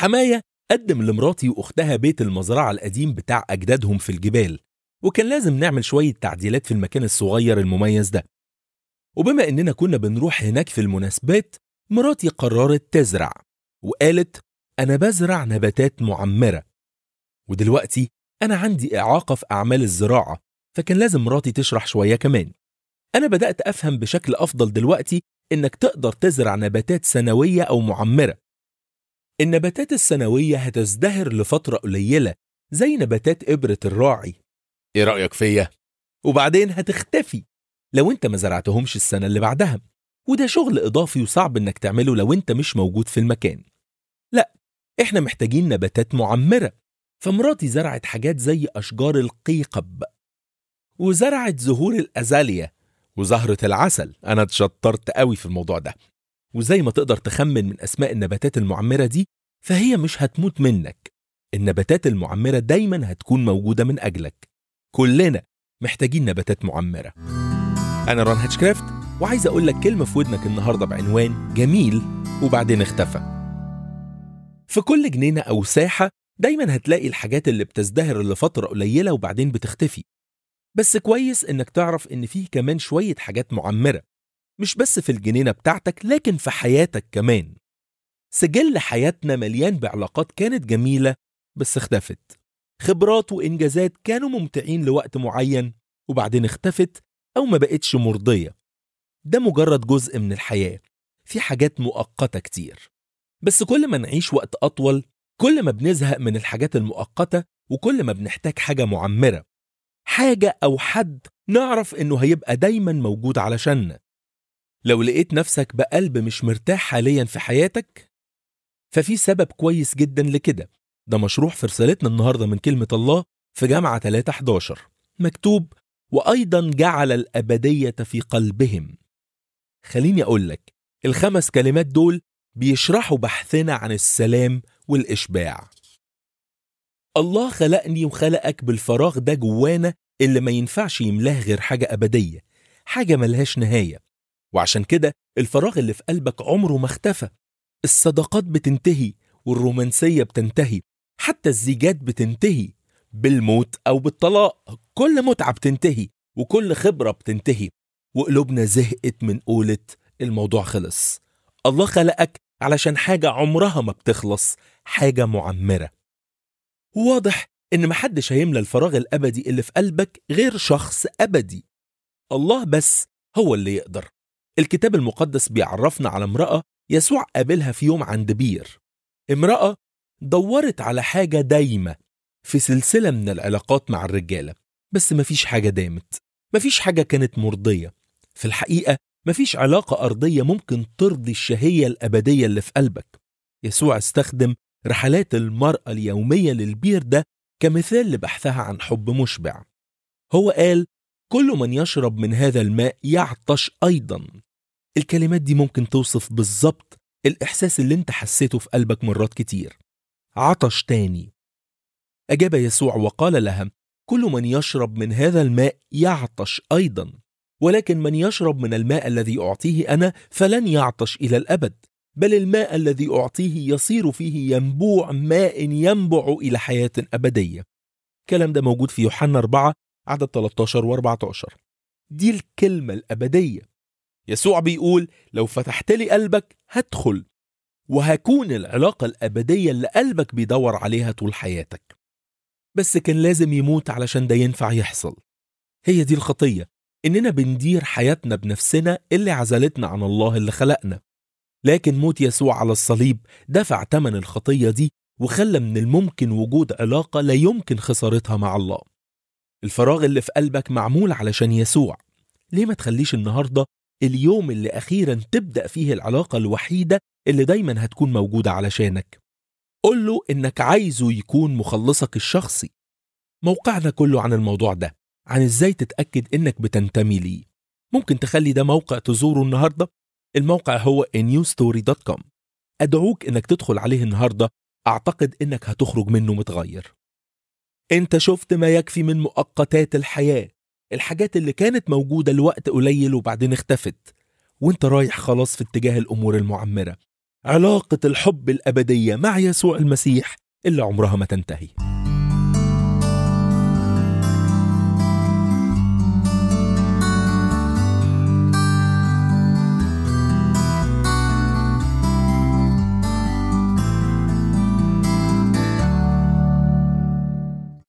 حماية قدم لمراتي وأختها بيت المزرعة القديم بتاع أجدادهم في الجبال وكان لازم نعمل شوية تعديلات في المكان الصغير المميز ده وبما إننا كنا بنروح هناك في المناسبات مراتي قررت تزرع وقالت أنا بزرع نباتات معمرة ودلوقتي أنا عندي إعاقة في أعمال الزراعة فكان لازم مراتي تشرح شوية كمان أنا بدأت أفهم بشكل أفضل دلوقتي إنك تقدر تزرع نباتات سنوية أو معمرة النباتات السنوية هتزدهر لفترة قليلة زي نباتات إبرة الراعي إيه رأيك فيا؟ وبعدين هتختفي لو أنت ما زرعتهمش السنة اللي بعدها وده شغل إضافي وصعب إنك تعمله لو أنت مش موجود في المكان لا إحنا محتاجين نباتات معمرة فمراتي زرعت حاجات زي أشجار القيقب وزرعت زهور الأزاليا وزهرة العسل أنا اتشطرت قوي في الموضوع ده وزي ما تقدر تخمن من أسماء النباتات المعمرة دي فهي مش هتموت منك النباتات المعمرة دايما هتكون موجودة من أجلك كلنا محتاجين نباتات معمرة أنا ران هاتشكرافت وعايز أقول لك كلمة في ودنك النهاردة بعنوان جميل وبعدين اختفى في كل جنينة أو ساحة دايما هتلاقي الحاجات اللي بتزدهر لفترة قليلة وبعدين بتختفي بس كويس إنك تعرف إن فيه كمان شوية حاجات معمرة مش بس في الجنينة بتاعتك لكن في حياتك كمان سجل حياتنا مليان بعلاقات كانت جميلة بس اختفت خبرات وإنجازات كانوا ممتعين لوقت معين وبعدين اختفت أو ما بقتش مرضية ده مجرد جزء من الحياة في حاجات مؤقتة كتير بس كل ما نعيش وقت أطول كل ما بنزهق من الحاجات المؤقتة وكل ما بنحتاج حاجة معمرة حاجة أو حد نعرف إنه هيبقى دايما موجود علشاننا لو لقيت نفسك بقلب مش مرتاح حاليا في حياتك ففي سبب كويس جدا لكده ده مشروح في رسالتنا النهاردة من كلمة الله في جامعة 311 مكتوب وأيضا جعل الأبدية في قلبهم خليني أقول لك الخمس كلمات دول بيشرحوا بحثنا عن السلام والإشباع الله خلقني وخلقك بالفراغ ده جوانا اللي ما ينفعش يملاه غير حاجة أبدية حاجة ملهاش نهاية وعشان كده الفراغ اللي في قلبك عمره ما اختفى الصداقات بتنتهي والرومانسية بتنتهي حتى الزيجات بتنتهي بالموت أو بالطلاق كل متعة بتنتهي وكل خبرة بتنتهي وقلوبنا زهقت من قولة الموضوع خلص الله خلقك علشان حاجة عمرها ما بتخلص حاجة معمرة واضح إن محدش هيملى الفراغ الأبدي اللي في قلبك غير شخص أبدي الله بس هو اللي يقدر الكتاب المقدس بيعرفنا على امرأة يسوع قابلها في يوم عند بير امرأة دورت على حاجة دايمة في سلسلة من العلاقات مع الرجالة بس مفيش حاجة دامت مفيش حاجة كانت مرضية في الحقيقة مفيش علاقة أرضية ممكن ترضي الشهية الأبدية اللي في قلبك يسوع استخدم رحلات المرأة اليومية للبير ده كمثال لبحثها عن حب مشبع هو قال كل من يشرب من هذا الماء يعطش أيضا الكلمات دي ممكن توصف بالظبط الإحساس اللي انت حسيته في قلبك مرات كتير عطش تاني أجاب يسوع وقال لها كل من يشرب من هذا الماء يعطش أيضا ولكن من يشرب من الماء الذي أعطيه أنا فلن يعطش إلى الأبد بل الماء الذي أعطيه يصير فيه ينبوع ماء ينبع إلى حياة أبدية الكلام ده موجود في يوحنا 4 عدد 13 و14 دي الكلمة الأبدية يسوع بيقول لو فتحت لي قلبك هدخل وهكون العلاقة الأبدية اللي قلبك بيدور عليها طول حياتك بس كان لازم يموت علشان ده ينفع يحصل هي دي الخطية إننا بندير حياتنا بنفسنا اللي عزلتنا عن الله اللي خلقنا لكن موت يسوع على الصليب دفع تمن الخطية دي وخلى من الممكن وجود علاقة لا يمكن خسارتها مع الله الفراغ اللي في قلبك معمول علشان يسوع ليه ما تخليش النهاردة اليوم اللي أخيرا تبدأ فيه العلاقة الوحيدة اللي دايما هتكون موجودة علشانك قل له إنك عايزه يكون مخلصك الشخصي موقعنا كله عن الموضوع ده عن إزاي تتأكد إنك بتنتمي ليه ممكن تخلي ده موقع تزوره النهاردة الموقع هو newstory.com أدعوك إنك تدخل عليه النهاردة أعتقد إنك هتخرج منه متغير أنت شفت ما يكفي من مؤقتات الحياة الحاجات اللي كانت موجودة لوقت قليل وبعدين اختفت وانت رايح خلاص في اتجاه الأمور المعمرة علاقة الحب الأبدية مع يسوع المسيح اللي عمرها ما تنتهي